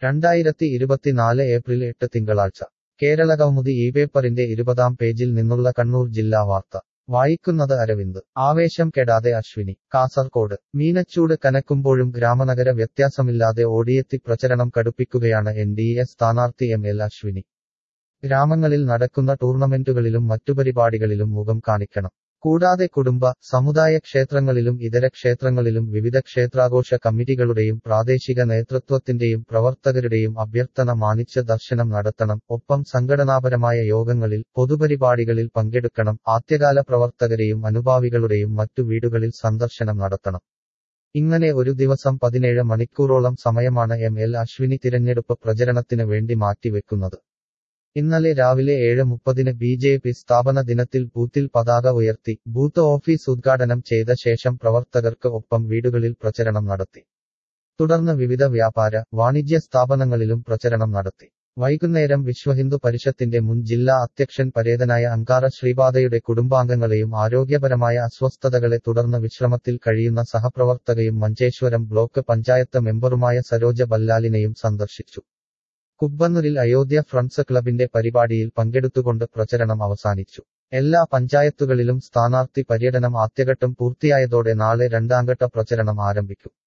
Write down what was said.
രണ്ടായിരത്തി ഇരുപത്തിനാല് ഏപ്രിൽ എട്ട് തിങ്കളാഴ്ച കേരളകൗമുദി ഈ പേപ്പറിന്റെ ഇരുപതാം പേജിൽ നിന്നുള്ള കണ്ണൂർ ജില്ലാ വാർത്ത വായിക്കുന്നത് അരവിന്ദ് ആവേശം കെടാതെ അശ്വിനി കാസർകോട് മീനച്ചൂട് കനക്കുമ്പോഴും ഗ്രാമനഗര വ്യത്യാസമില്ലാതെ ഓടിയെത്തി പ്രചരണം കടുപ്പിക്കുകയാണ് എൻ ഡി എ സ്ഥാനാർത്ഥി എം എൽ അശ്വിനി ഗ്രാമങ്ങളിൽ നടക്കുന്ന ടൂർണമെന്റുകളിലും മറ്റു പരിപാടികളിലും മുഖം കാണിക്കണം കൂടാതെ കുടുംബ സമുദായ ക്ഷേത്രങ്ങളിലും ഇതര ക്ഷേത്രങ്ങളിലും വിവിധ ക്ഷേത്രാഘോഷ കമ്മിറ്റികളുടെയും പ്രാദേശിക നേതൃത്വത്തിന്റെയും പ്രവർത്തകരുടെയും അഭ്യർത്ഥന മാനിച്ച് ദർശനം നടത്തണം ഒപ്പം സംഘടനാപരമായ യോഗങ്ങളിൽ പൊതുപരിപാടികളിൽ പങ്കെടുക്കണം ആദ്യകാല പ്രവർത്തകരെയും അനുഭാവികളുടെയും മറ്റു വീടുകളിൽ സന്ദർശനം നടത്തണം ഇങ്ങനെ ഒരു ദിവസം പതിനേഴ് മണിക്കൂറോളം സമയമാണ് എം എൽ അശ്വിനി തിരഞ്ഞെടുപ്പ് പ്രചരണത്തിന് വേണ്ടി മാറ്റിവെക്കുന്നത് ഇന്നലെ രാവിലെ ഏഴ് മുപ്പതിന് ബി ജെ പി സ്ഥാപന ദിനത്തിൽ ബൂത്തിൽ പതാക ഉയർത്തി ബൂത്ത് ഓഫീസ് ഉദ്ഘാടനം ചെയ്ത ശേഷം പ്രവർത്തകർക്ക് ഒപ്പം വീടുകളിൽ പ്രചരണം നടത്തി തുടർന്ന് വിവിധ വ്യാപാര വാണിജ്യ സ്ഥാപനങ്ങളിലും പ്രചരണം നടത്തി വൈകുന്നേരം വിശ്വഹിന്ദു പരിഷത്തിന്റെ മുൻ ജില്ലാ അധ്യക്ഷൻ പരേതനായ അങ്കാറ ശ്രീപാദയുടെ കുടുംബാംഗങ്ങളെയും ആരോഗ്യപരമായ അസ്വസ്ഥതകളെ തുടർന്ന് വിശ്രമത്തിൽ കഴിയുന്ന സഹപ്രവർത്തകയും മഞ്ചേശ്വരം ബ്ലോക്ക് പഞ്ചായത്ത് മെമ്പറുമായ സരോജ ബല്ലാലിനെയും സന്ദർശിച്ചു കുബ്ബന്നൂരിൽ അയോധ്യ ഫ്രണ്ട്സ് ക്ലബിന്റെ പരിപാടിയിൽ പങ്കെടുത്തുകൊണ്ട് പ്രചരണം അവസാനിച്ചു എല്ലാ പഞ്ചായത്തുകളിലും സ്ഥാനാർത്ഥി പര്യടനം ആദ്യഘട്ടം പൂർത്തിയായതോടെ നാളെ രണ്ടാംഘട്ട പ്രചരണം ആരംഭിക്കും